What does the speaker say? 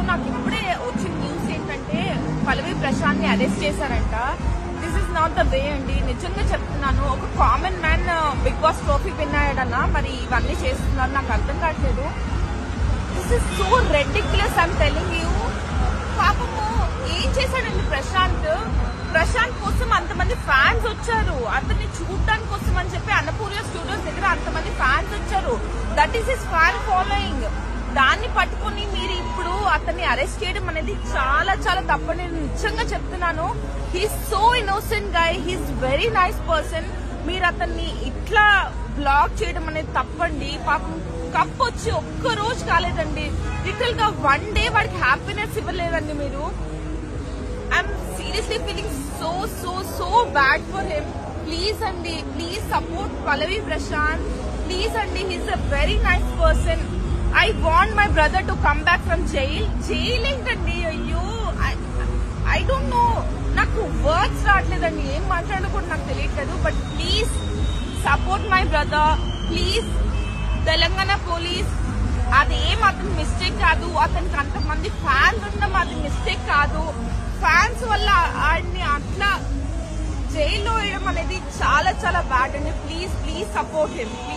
నాకు ఇప్పుడే వచ్చిన న్యూస్ ఏంటంటే పల్లవి ప్రశాంత్ ని అరెస్ట్ చేశారంట this is not the way అండి నిజంగా చెప్తున్నాను ఒక common man Bigg Boss trophy win అయ్యాడన్నా మరి ఇవన్నీ చేస్తున్నారు నాకు అర్థం కావట్లేదు this is so ridiculous I'm telling you పాపము ఏం చేశాడండి ప్రశాంత్ ప్రశాంత్ కోసం అంతమంది ఫ్యాన్స్ వచ్చారు అతన్ని చూడడానికి కోసం అని చెప్పి అన్నపూర్య స్టూడియోస్ దగ్గర అంతమంది ఫ్యాన్స్ వచ్చారు that is his fan following దాన్ని పట్టుకొని మీరు ఇప్పుడు అతన్ని అరెస్ట్ చేయడం అనేది చాలా చాలా తప్పని నేను నిజంగా చెప్తున్నాను he's so innocent guy he's very nice person మీరు అతన్ని ఇట్లా బ్లాక్ చేయడం అనేది తప్పండి పాపం కప్ వచ్చి ఒక్క రోజు కాలేదండి లిటిల్ గా వన్ డే వాడికి హ్యాపీనెస్ ఇవ్వలేదండి మీరు I'm seriously feeling so so so bad for him please అండి please support Pallavi Prashanth please అండి he's a very nice person I want my brother to come back from jail jail ఏంటండి అయ్యో I don't know నాకు words రావట్లేదండి ఏం మాట్లాడో కూడా నాకు తెలియట్లేదు but please support my brother please Telangana police అదేం అతని మిస్టేక్ కాదు అతనికి అంతమంది ఫ్యాన్స్ ఉండడం అది మిస్టేక్ కాదు ఫ్యాన్స్ వల్ల ఆడిని అట్లా జైల్లో వేయడం అనేది చాలా చాలా బ్యాడ్ అండి ప్లీజ్ ప్లీజ్ సపోర్ట్ హిమ్